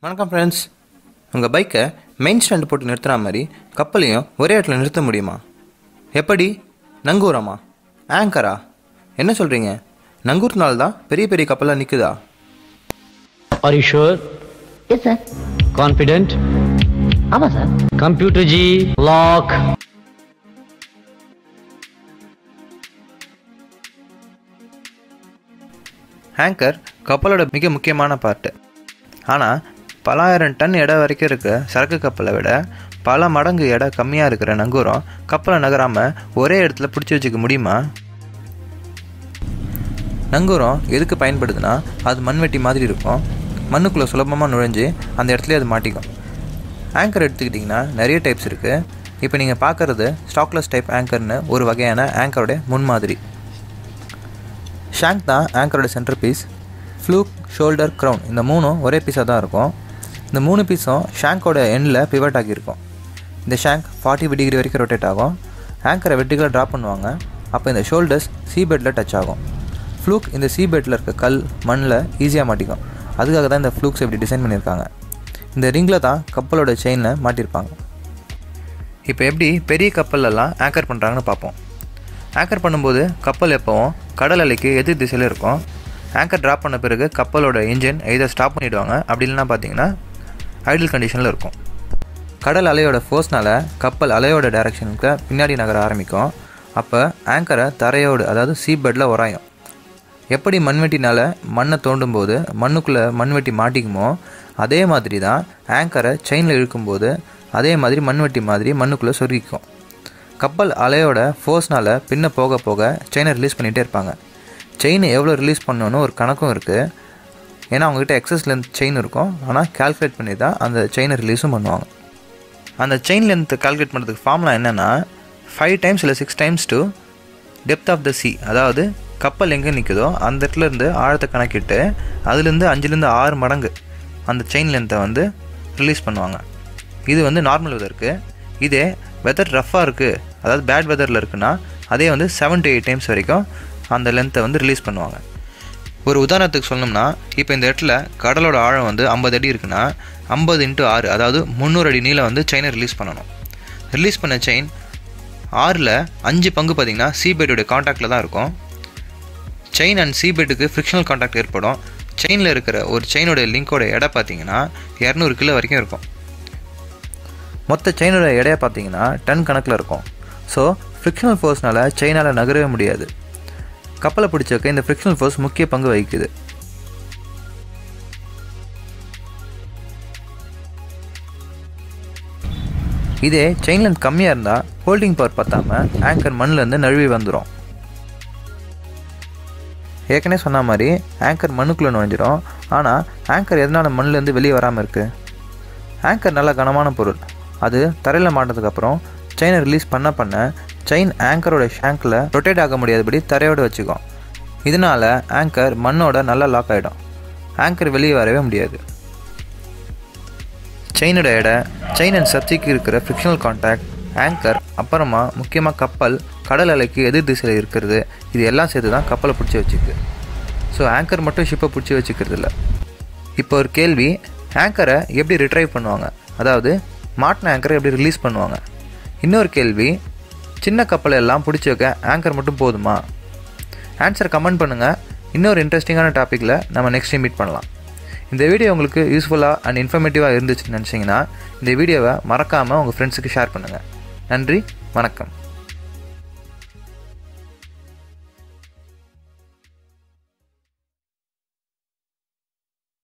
வணக்கம் ஃப்ரெண்ட்ஸ் உங்கள் பைக்கை மெயின் ஸ்டாண்டு போட்டு நிறுத்துற மாதிரி கப்பலையும் ஒரே இடத்துல நிறுத்த முடியுமா எப்படி நங்கூரமா ஆங்கரா என்ன சொல்கிறீங்க நங்கூர்னால தான் பெரிய பெரிய கப்பலாக நிற்குதா Are you sure? Yes sir Confident? ஆமாம் sir Computer G, lock. Anchor கப்பலோட மிக முக்கியமான பார்ட்டு ஆனால் பலாயிரம் டன் எடை வரைக்கும் இருக்க சரக்கு கப்பலை விட பல மடங்கு எடை கம்மியாக இருக்கிற நங்கூரம் கப்பலை நகராமல் ஒரே இடத்துல பிடிச்சி வச்சுக்க முடியுமா நங்கூரம் எதுக்கு பயன்படுதுன்னா அது மண்வெட்டி மாதிரி இருக்கும் மண்ணுக்குள்ளே சுலபமாக நுழைஞ்சு அந்த இடத்துல அது மாட்டிக்கும் ஆங்கர் எடுத்துக்கிட்டிங்கன்னா நிறைய டைப்ஸ் இருக்குது இப்போ நீங்கள் பார்க்குறது ஸ்டாக்லெஸ் டைப் ஆங்கர்னு ஒரு வகையான ஆங்கரோட முன்மாதிரி ஷாங்க் தான் ஆங்கரோட centre piece fluke shoulder crown இந்த மூணும் ஒரே பீஸாக தான் இருக்கும் இந்த மூணு பீஸும் ஷாங்கோட எண்டில் பிவட் ஆகியிருக்கும் இந்த ஷாங்க் ஃபார்ட்டி டிகிரி வரைக்கும் ரொட்டேட் ஆகும் ஆங்கரை வெட்டிகளாக ட்ராப் பண்ணுவாங்க அப்போ இந்த ஷோல்டர்ஸ் சீ பெட்டில் டச் ஆகும் ஃப்ளூக் இந்த சீ பெட்டில் இருக்க கல் மண்ணில் ஈஸியாக மாட்டிக்கும் அதுக்காக தான் இந்த ஃப்ளூக்ஸ் இப்படி டிசைன் பண்ணியிருக்காங்க இந்த ரிங்கில் தான் கப்பலோட செயினில் மாட்டியிருப்பாங்க இப்போ எப்படி பெரிய கப்பல்லலாம் ஆங்கர் பண்ணுறாங்கன்னு பார்ப்போம் ஆங்கர் பண்ணும்போது கப்பல் எப்போவும் கடல் அலைக்கு எதிர் திசையில் இருக்கும் ஆங்கர் ட்ராப் பண்ண பிறகு கப்பலோட இன்ஜின் இதை ஸ்டாப் பண்ணிவிடுவாங்க அப்படி இல்லைன்னா பார்த்தீங்கன்னா ஐடில் கண்டிஷனில் இருக்கும் கடல் அலையோட ஃபோர்ஸ்னால் கப்பல் அலையோட டைரக்ஷனுக்கு பின்னாடி நகர ஆரம்பிக்கும் அப்போ ஆங்கரை தரையோடு அதாவது சீ பெட்டில் உராயும் எப்படி மண்வெட்டினால் மண்ணை தோண்டும் போது மண்ணுக்குள்ளே மண்வெட்டி மாட்டிக்குமோ அதே மாதிரி தான் ஆங்கரை செயினில் இழுக்கும்போது அதே மாதிரி மண்வெட்டி மாதிரி மண்ணுக்குள்ளே சொருகிக்கும் கப்பல் அலையோட ஃபோர்ஸ்னால் பின்ன போக போக செயினை ரிலீஸ் பண்ணிகிட்டே இருப்பாங்க செயின் எவ்வளோ ரிலீஸ் பண்ணணும்னு ஒரு கணக்கும் இருக்குது ஏன்னா அவங்ககிட்ட எக்ஸஸ் லென்த் செயின் இருக்கும் ஆனால் கால்குலேட் பண்ணி தான் அந்த செயினை ரிலீஸும் பண்ணுவாங்க அந்த செயின் லென்த் கால்குலேட் பண்ணுறதுக்கு ஃபார்முலா என்னென்னா ஃபைவ் டைம்ஸ் இல்லை six times to depth of the sea அதாவது கப்பல் எங்கே நிற்குதோ அந்த இடத்துல இருந்து ஆழத்தை கணக்கிட்டு அதுலேருந்து அஞ்சுலேருந்து ஆறு மடங்கு அந்த செயின் லென்த்தை வந்து ரிலீஸ் பண்ணுவாங்க இது வந்து நார்மல் வெதருக்கு இதே வெதர் ரஃப்பாக இருக்குது அதாவது பேட் வெதரில் இருக்குன்னா அதே வந்து செவன் டு எயிட் டைம்ஸ் வரைக்கும் அந்த லென்த்தை வந்து ரிலீஸ் பண்ணுவாங்க ஒரு உதாரணத்துக்கு சொல்லணும்னா இப்போ இந்த இடத்துல கடலோட ஆழம் வந்து ஐம்பது அடி இருக்குன்னா ஐம்பது இன்ட்டு ஆறு அதாவது முந்நூறு அடி நீளம் வந்து செயினை ரிலீஸ் பண்ணணும் ரிலீஸ் பண்ண செயின் ஆறில் அஞ்சு பங்கு பார்த்திங்கன்னா சீபெட்டோட காண்டாக்டில் தான் இருக்கும் செயின் அண்ட் சீபெட்டுக்கு ஃப்ரிக்ஷனல் காண்டாக்ட் ஏற்படும் செயினில் இருக்கிற ஒரு செயினோட லிங்கோட எடை பார்த்தீங்கன்னா இரநூறு கிலோ வரைக்கும் இருக்கும் மொத்த செயினோட எடையை பார்த்தீங்கன்னா டன் கணக்கில் இருக்கும் ஸோ ஃப்ரிக்ஷனல் ஃபோர்ஸ்னால் செயினால் நகரவே முடியாது கப்பலை பிடிச்சக்க இந்த ஃப்ரிக்ஷனல் ஃபோர்ஸ் முக்கிய பங்கு வகிக்குது இதே செயின் லென்த் கம்மியாக இருந்தால் ஹோல்டிங் பவர் பத்தாம ஆங்கர் மண்ணிலேருந்து நழுவி வந்துடும் ஏற்கனவே சொன்ன மாதிரி ஆங்கர் மண்ணுக்குள்ளே நுழைஞ்சிரும் ஆனால் ஆங்கர் எதனால் மண்ணிலேருந்து வெளியே வராமல் இருக்குது ஆங்கர் நல்ல கனமான பொருள் அது தரையில் மாட்டினதுக்கப்புறம் செயினை ரிலீஸ் பண்ண பண்ண செயின் ஆங்கரோட ஷாங்கில் ரொட்டேட் ஆக முடியாதபடி தரையோடு வச்சுக்கும் இதனால் ஆங்கர் மண்ணோட நல்லா லாக் ஆகிடும் ஆங்கர் வெளியே வரவே முடியாது செயினோட எடை செயின் அண்ட் சப்ஜிக்கு இருக்கிற ஃப்ரிக்ஷனல் காண்டாக்ட் ஆங்கர் அப்புறமா முக்கியமாக கப்பல் கடல் அலைக்கு எதிர் திசையில் இருக்கிறது இது எல்லாம் சேர்த்து தான் கப்பலை பிடிச்சி வச்சுக்கு ஸோ ஆங்கர் மட்டும் ஷிப்பை பிடிச்சி வச்சுக்கிறது இல்லை இப்போ ஒரு கேள்வி ஆங்கரை எப்படி ரிட்ரைவ் பண்ணுவாங்க அதாவது மாட்டின ஆங்கரை எப்படி ரிலீஸ் பண்ணுவாங்க இன்னொரு கேள்வி சின்ன கப்பலை எல்லாம் பிடிச்சி வைக்க ஆங்கர் மட்டும் போதுமா ஆன்சர் கமெண்ட் பண்ணுங்கள் இன்னொரு இன்ட்ரெஸ்டிங்கான டாப்பிக்கில் நம்ம நெக்ஸ்ட் டைம் மீட் பண்ணலாம் இந்த வீடியோ உங்களுக்கு யூஸ்ஃபுல்லாக அண்ட் இன்ஃபர்மேட்டிவாக இருந்துச்சுன்னு நினச்சிங்கன்னா இந்த வீடியோவை மறக்காமல் உங்கள் ஃப்ரெண்ட்ஸுக்கு ஷேர் பண்ணுங்கள் நன்றி வணக்கம்